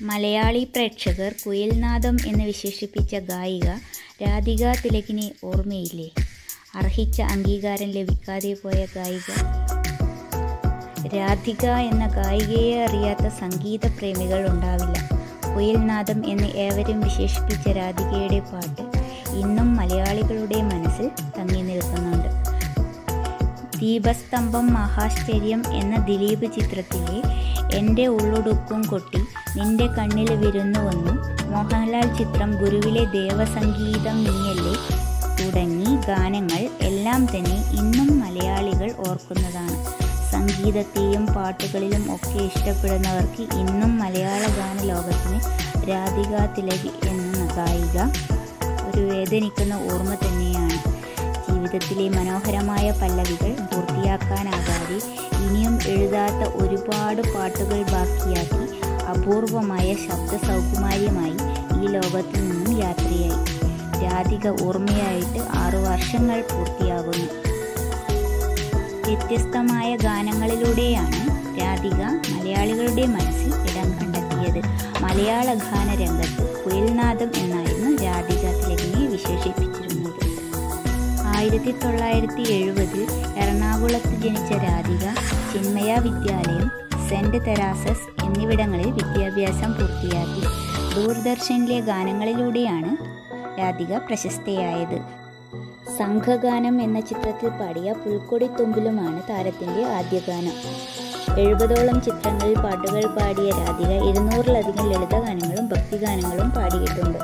മലയാളി പ്രേക്ഷകർ കുയിൽനാദം എന്ന് വിശേഷിപ്പിച്ച ഗായിക രാധിക തിലകിനെ ഓർമ്മയില്ലേ അർഹിച്ച അംഗീകാരം ലഭിക്കാതെ പോയ ഗായിക രാധിക എന്ന ഗായികയെ അറിയാത്ത സംഗീത പ്രേമികൾ ഉണ്ടാവില്ല കുയിൽനാദം എന്ന് ഏവരും വിശേഷിപ്പിച്ച രാധികയുടെ പാട്ട് ഇന്നും മലയാളികളുടെ മനസ്സിൽ തങ്ങി നിൽക്കുന്നുണ്ട് ദീപസ്തംഭം മഹാശ്ചര്യം എന്ന ദിലീപ് ചിത്രത്തിലെ എൻ്റെ ഉള്ളുടുക്കും കൊട്ടി നിന്റെ കണ്ണിൽ വിരുന്നു വന്നു മോഹൻലാൽ ചിത്രം ഗുരുവിലെ ദേവസംഗീതം നീയല്ലേ തുടങ്ങി ഗാനങ്ങൾ എല്ലാം തന്നെ ഇന്നും മലയാളികൾ ഓർക്കുന്നതാണ് സംഗീതത്തെയും പാട്ടുകളിലും ഒക്കെ ഇഷ്ടപ്പെടുന്നവർക്ക് ഇന്നും മലയാള ഗാന ലോകത്തിന് രാധിക തിലകി എന്ന ഗായിക ഒരു വേദനിക്കുന്ന ഓർമ്മ തന്നെയാണ് ജീവിതത്തിലെ മനോഹരമായ പല്ലവികൾ പൂർത്തിയാക്കാനാകാതെ ഇനിയും എഴുതാത്ത ഒരുപാട് പാട്ടുകൾ ബാക്കിയാക്കി അപൂർവമായ ശബ്ദ സൗകുമാര്യമായി ഈ ലോകത്തിൽ നിന്നും യാത്രയായി രാധിക ഓർമ്മയായിട്ട് ആറു വർഷങ്ങൾ പൂർത്തിയാകുന്നു വ്യത്യസ്തമായ ഗാനങ്ങളിലൂടെയാണ് രാധിക മലയാളികളുടെ മനസ്സിൽ ഇടം കണ്ടെത്തിയത് മലയാള ഗാന രംഗത്ത് കുയിൽനാദം എന്നായിരുന്നു രാധിക തിലകിനെ വിശേഷിപ്പിച്ചിരുന്നത് ആയിരത്തി തൊള്ളായിരത്തി എഴുപതിൽ എറണാകുളത്ത് ജനിച്ച രാധിക ചിന്മയ വിദ്യാലയം സെൻറ് തെരാസസ് എന്നിവിടങ്ങളിൽ വിദ്യാഭ്യാസം പൂർത്തിയാക്കി ദൂരദർശനിലെ ഗാനങ്ങളിലൂടെയാണ് രാധിക പ്രശസ്തയായത് സംഘഗാനം എന്ന ചിത്രത്തിൽ പാടിയ പുൽക്കൊടി തുമ്പിലുമാണ് താരത്തിൻ്റെ ആദ്യ ഗാനം എഴുപതോളം ചിത്രങ്ങളിൽ പാട്ടുകൾ പാടിയ രാധിക ഇരുന്നൂറിലധികം ലളിതഗാനങ്ങളും ഭക്തിഗാനങ്ങളും പാടിയിട്ടുണ്ട്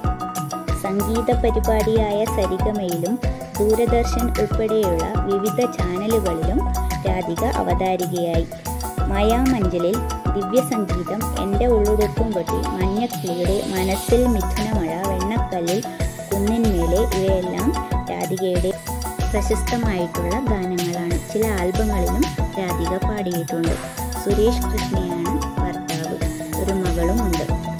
സംഗീത പരിപാടിയായ സരിഗമയിലും ദൂരദർശൻ ഉൾപ്പെടെയുള്ള വിവിധ ചാനലുകളിലും രാധിക അവതാരികയായി മായാമഞ്ചലിൽ ദിവ്യസംഗീതം എൻ്റെ ഉള്ളുടുക്കും കൊട്ടി മഞ്ഞക്കിളിയുടെ മനസ്സിൽ മിഥുനമഴ വെണ്ണക്കല്ലിൽ കുന്നിന്മേലെ ഇവയെല്ലാം രാധികയുടെ പ്രശസ്തമായിട്ടുള്ള ഗാനങ്ങളാണ് ചില ആൽബങ്ങളിലും രാധിക പാടിയിട്ടുണ്ട് സുരേഷ് കൃഷ്ണയാണ് ഭർത്താവ് ഒരു മകളുമുണ്ട്